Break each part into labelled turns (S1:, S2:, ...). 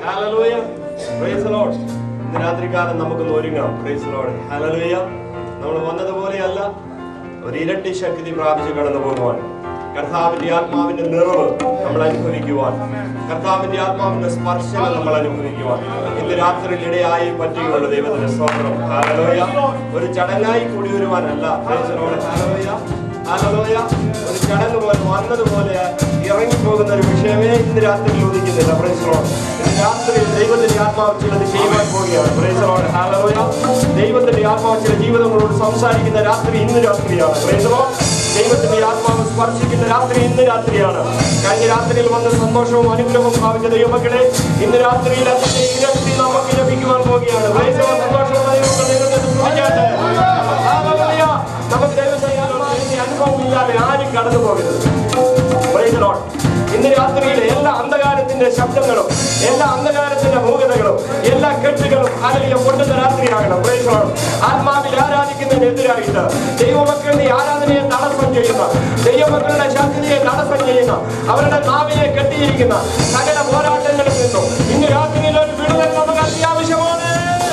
S1: Hallelujah praise the Lord ഇന്ന് രാത്രികാലം നമുക്കൊന്ന് ഒരുങ്ങാം പ്രൈസ് ദി ലോർഡ് ഹല്ലേലൂയ നമ്മൾ വന്നതുപോലെയല്ല ഒരു ഇരട്ടി ശക്തി പ്രാപിച്ച് കടന്നു പോകുവാൻ കർത്താവിന്റെ ആത്മാവിന്റെ നിറവ് നമ്മൾ അനുഭവിക്കുവാൻ കർത്താവിന്റെ ആത്മാവിന്റെ സ്പർശനം നമ്മൾ അനുഭവിക്കുവാൻ ഇന്ന് രാത്രിയിൽ ഇടയായി പറ്റുകയുള്ളൂ ദൈവത്തിന്റെ സ്തോത്രം ഹല്ലേലൂയ ഒരു ചടങ്ങായി കൂടി വരുവാനല്ല praise the lord hallelujah hallelujah ഒരു ചടങ്ങ് പോലെ വന്നതുപോലെ ഇറങ്ങിപ്പോകുന്ന ഒരു വിഷയമേ ഇന്ന് രാത്രിയിൽ ഉദിക്കുന്നില്ല പ്രൈസ് ദി ലോർഡ് ഇന്ന് രാത്രിയിൽ ദൈവത്തിന്റെ ആത്മാവ് ചിലത് ചെയ്യുവാൻ പോവുകയാണ് പ്രൈസ് ദി ലോർഡ് ഹല്ലേലൂയ ദൈവത്തിന്റെ ആത്മാവ് ചില ജീവിതങ്ങളോട് സംസാരിക്കുന്ന രാത്രി ഇന്ന് രാത്രിയാണ് പ്രൈസ് ദി ലോർഡ് ദൈവത്തിന്റെ ആത്മാവ് സ്പർശിക്കുന്ന രാത്രി ഇന്ന് രാത്രിയാണ് കഴിഞ്ഞ രാത്രിയിൽ വന്ന സന്തോഷവും അനുഗ്രഹവും ഭാവിച്ച ദൈവമക്കളെ ഇന്ന് രാത്രിയിൽ അതിന്റെ ഇരട്ടി നമുക്ക് ലഭിക്കുവാൻ പോവുകയാണ് Praise the Lord. സന്തോഷമുള്ള ദൈവമക്കൾ ദൈവത്തെ സ്തുതിക്കട്ടെ. Hallelujah. നമുക്ക് ദൈവസന്നിധിയിലുള്ള ഈ അനുഭവമില്ലാതെ ആരും കടന്നു പോകരുത് Praise the Lord. ഇന്ന് രാത്രിയിലെ എല്ലാ അന്ധകാരത്തിന്റെ ശബ്ദങ്ങളും എല്ലാ അന്ധകാരത്തിന്റെ മൂകതകളും എല്ലാ കെട്ടുകളും അല്ലെങ്കിൽ പൊട്ടുന്ന രാത്രിയാകണം Praise the Lord. ആത്മാവിൽ ആരാധിക്കുന്നതിനെതിരായിട്ട് ദൈവമക്കളുടെ ആരാധനയെ തടസ്സം ചെയ്യുന്ന ദൈവമക്കളുടെ ശക്തിയെ തടസ്സം ചെയ്യുന്ന അവരുടെ നാവിനെ കെട്ടിയിരിക്കുന്ന സകല പോരാട്ടങ്ങളിൽ നിന്നും ഇന്ന് രാത്രിയിൽ ഒരു വിടുതൽ നമുക്ക് അത്യാവശ്യമാണ്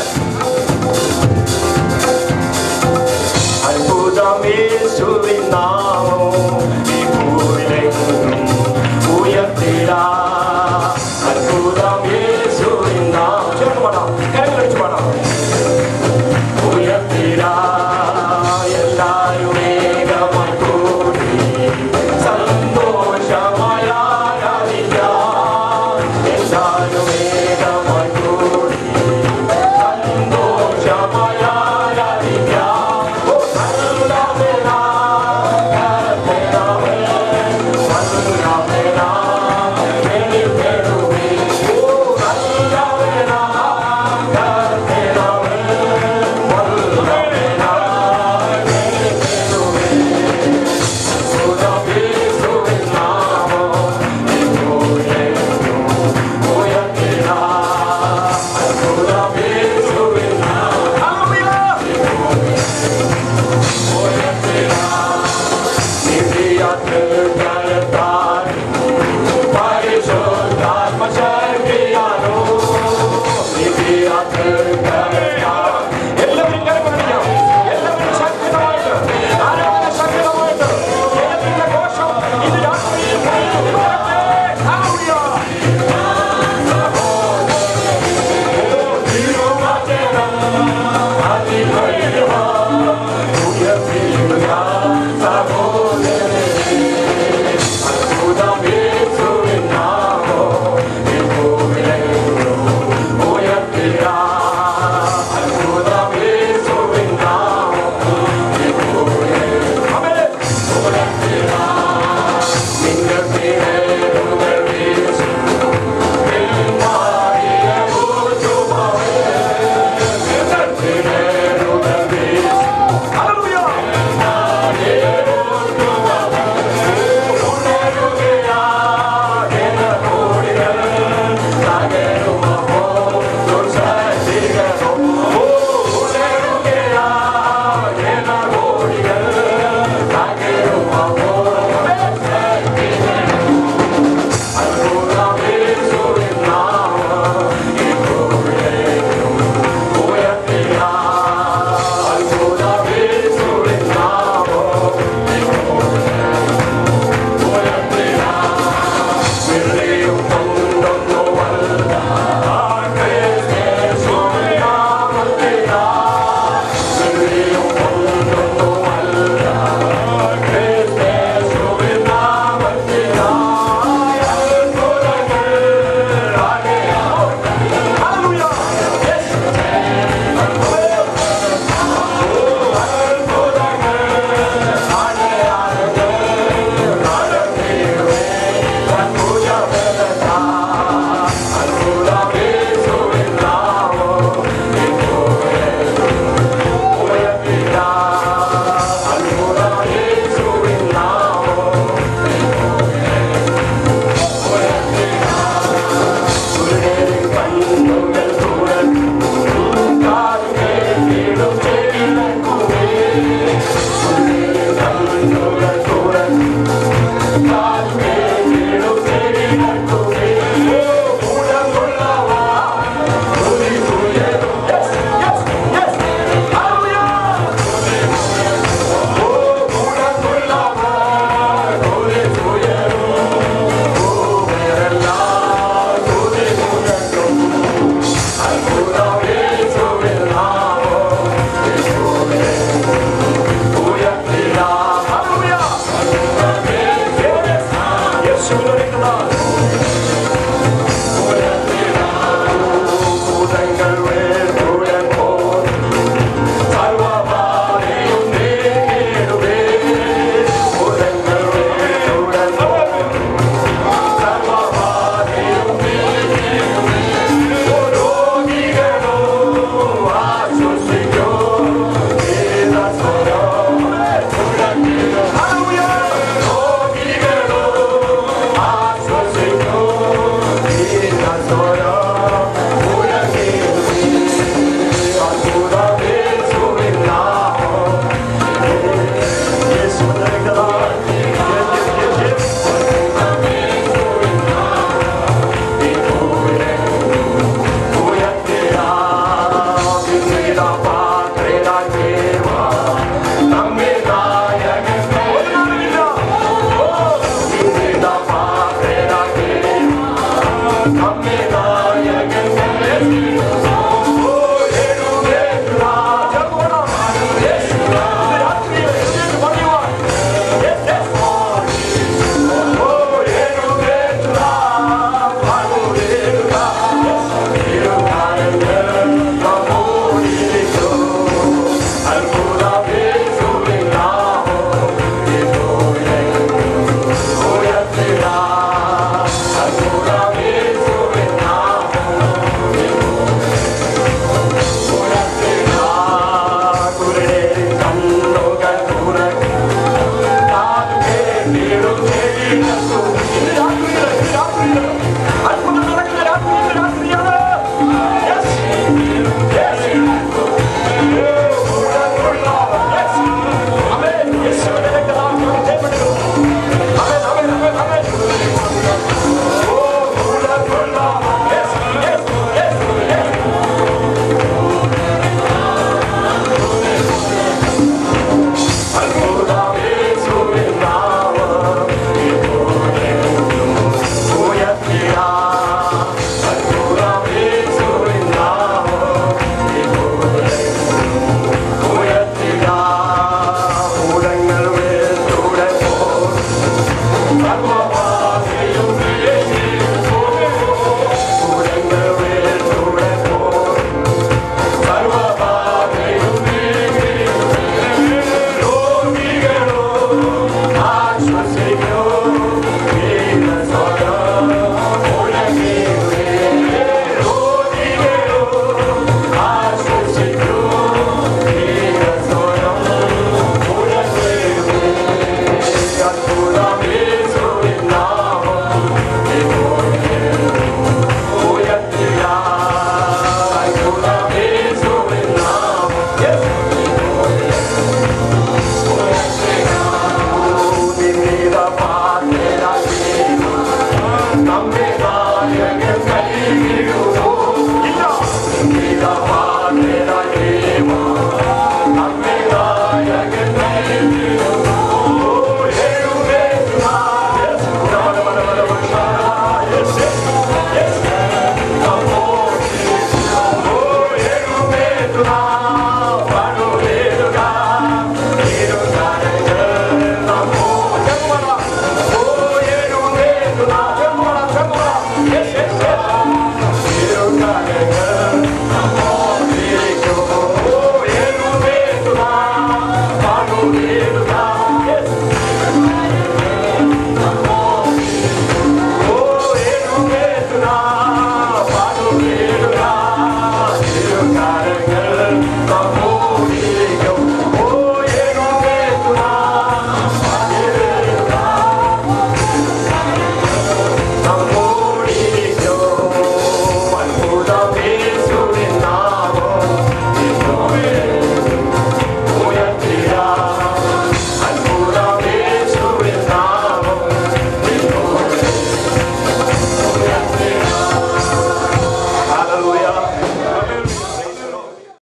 S1: അത്ഭുതമേശുവിൻ നാമം ഈ ഭൂവിലെങ്ങും ഉയർത്തിടാം. അത്ഭുതമേശുവിൻ നാമം. ചേർന്ന് പാടാം. കരങ്ങളടിച്ച് പാടാം. ഉയർത്തിടാം. എല്ലാവരും ഏകമായി കൂടി സന്തോഷമായി ആരാധിക്കാം. എല്ലാവരും ഏകമായി കൂടി സന്തോഷമായി ആരാധിക്കാം. ഓ, ഹല്ലേലൂയ, ഹല്ലേലൂയ, ഹല്ലേലൂയ, വെളിപ്പെടുവേ. ഓ, വീടും